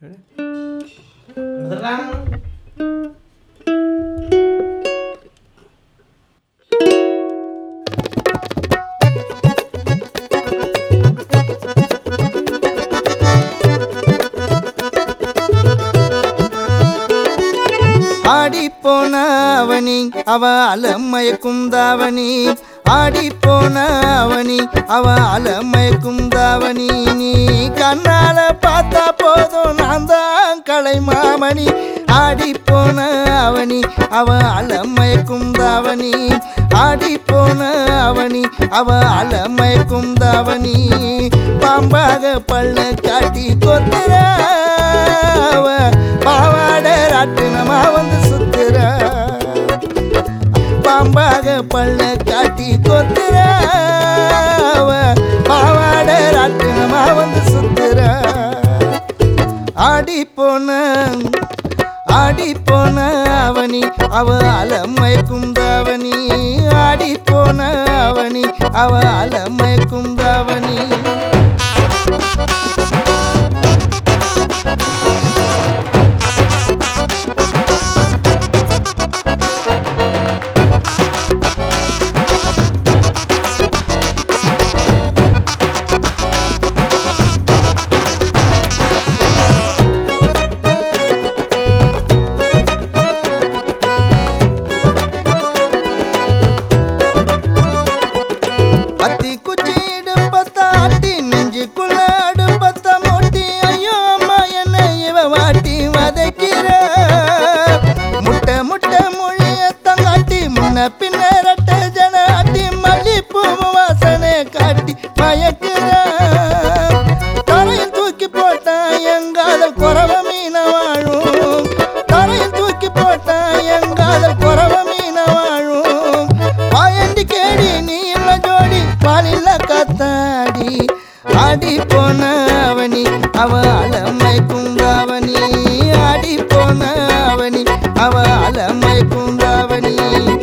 ஆடி போன அவனி அவ அலமயக்கும் தாவணி ஆடி போன அவனி அவ அலமயக்கும் தாவணி நீ கண்ணால பார்த்தா போதும் நான் தான் கலை மாமணி ஆடி போன அவனி அவ அலமயக்கும் தாவணி ஆடி போன அவனி அவ அலமயக்கும் தாவணி பாம்பாக பள்ள காட்டி கொத்துற அவ பாவாட ராட்டினமா வந்து சுத்துற பாம்பாக பள்ள காட்டி கொத்துற அவ பாவாட ராட்டினமா வந்து சுத்துற ஆடி போன ஆடி போன அவனி அவ அலமை குந்தாவணி ஆடி போன அவனி அவ அலமை குந்தாவணி அத்தி குச்சி இடுப்பத்த அட்டி நெஞ்சுக்குள்ள அடுப்பத்த மூட்டி ஐயோ அம்மா என்ன இவ வாட்டி வதைக்கிற முட்டை முட்டை மொழிய தங்காட்டி முன்ன பின்ன ரெட்ட ஜன அட்டி மல்லிப்பூ வாசனை காட்டி மயக்கிற தரையில் தூக்கி போட்டா எங்காதல் குறவ மீன வாழும் தரையில் தூக்கி போட்டா எங்காதல் குறவ மீன வாழும் பாயண்டி கேடி நீ இல்ல ஜோடி பாலில்ல கத்தாடி ஆடி போன அவனி அவ அலமை குந்தாவணி ஆடி போன அவனி அவ அலமை குந்தாவணி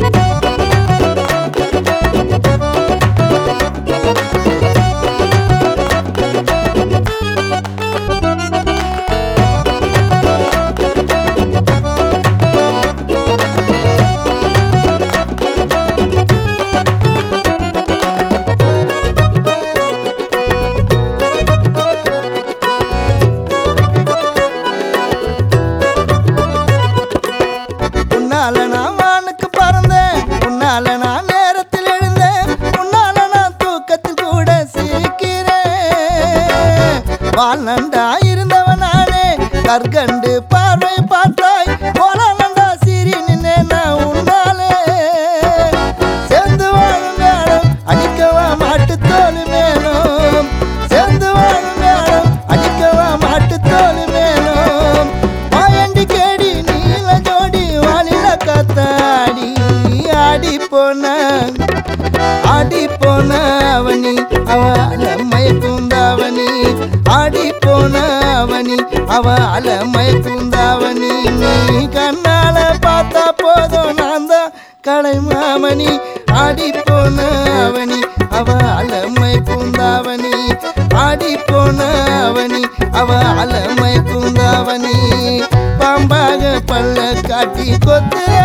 உன்னால நான் வானுக்கு பறந்தேன் உன்னால நான் நேரத்தில் எழுந்தேன் உன்னால நான் தூக்கத்தில் கூட சிரிக்கிறேன் வால் நண்டா இருந்தவன் நானே கற்கண்டு பார்வை பார்த்தாய் போல நண்டா சிரி நின்னே நான் உன்னாலே சேர்ந்து வாழும் மேடம் அடிக்கவா மாட்டு தோல் மேலும் சேர்ந்து வாழும் மேடம் அடிக்கவா மாட்டு தோல் மேலும் மாயண்டி கேடி நீல ஜோடி வாலில கத்தாடி ஆடி போன ஆடி போன அவனி அவ அலமய குந்தாவணி ஆடி போன அவனி அவ அலமய குந்தாவணி நீ கண்ணால பார்த்தா போதும் நான் தான் கலை மாமணி ஆடி போன அவனி அவ அலமை குந்தாவணி ஆடி போன அவனி அவ அலமை குந்தாவணி பாம்பாக பள்ள காட்டி கொத்துற